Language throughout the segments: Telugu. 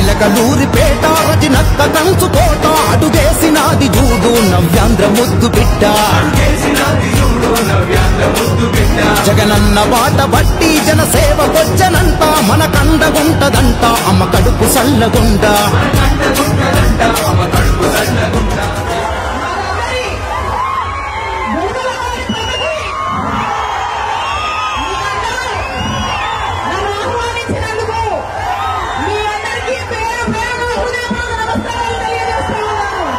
చిలకలూరిపేట రజనక్క కంచు కోట అడుగేసినాది జూడు నవ్యాంధ్ర ముద్దు బిడ్డ జగనన్న బాట బట్టి జనసేవకొచ్చనంట మన కండగుంటదంట అమ్మ కడుపు సల్లగుండ నన్ను ఆహ్వానించినందుకు మీ అందరికీ పేరు పేరు హృదయపూర్వక నమస్కారాలు తెలియజేస్తూ ఉన్నాను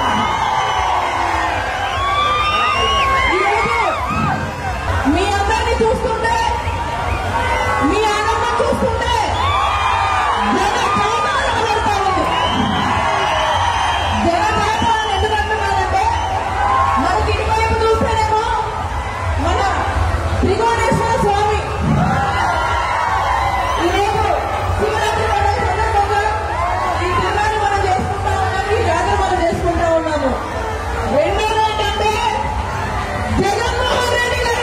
ఈరోజు మీ అందరినీ చూస్తుంటే మీ ఆనందం చూస్తుంటే జన జయమానం పెడతా ఉంది జన జయమానం ఎందుకు అంటున్నానంటే మనకి ఇటువైపు చూస్తేనేమో మన త్రికోణేశ్వర స్వామి ఈరోజు శివరాత్రి పండుగ సందర్భంగా ఈ తిరునాళ్ళు మనం చేసుకుంటా ఉన్నాము ఈ జాతర మనం చేసుకుంటా ఉన్నాము రెండోది ఏంటంటే జగన్మోహన్ రెడ్డి గారి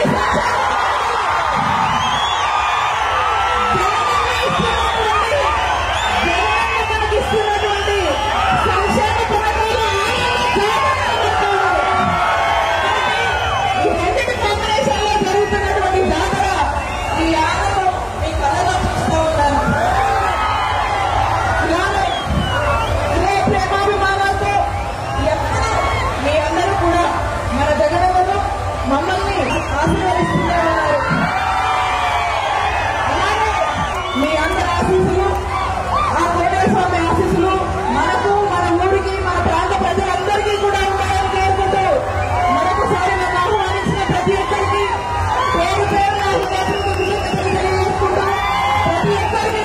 జగనన్న మనకి ఇస్తున్నటువంటి సంక్షేమ పథకాలు ఈ రెండింటి కాంబినేషన్లో జరుగుతున్నటువంటి జాతర ఈ ఆనందం మీ కళలో చూస్తూ ఉన్నాను ఇలానే ఇదే ప్రేమాభిమానాలతో ఎప్పుడూ మీ అందరూ కూడా మన జగనన్నను మమ్మల్ని ఆశీర్వదిస్తూనే ఉన్నారు అలాగే మీ అందరి ఆశీస్సులు ఆ కోటేశ్వర స్వామి ఆశీస్సులు మనకు మన ఊరికి మన ప్రాంత ప్రజలందరికీ కూడా ఉండాలని కోరుకుంటూ మరొకసారి నన్ను ఆహ్వానించిన ప్రతి ఒక్కరికి పేరు పేరున హృదయపూర్వక కృతజ్ఞతలు తెలియజేసుకుంటూ ప్రతి ఒక్కరికి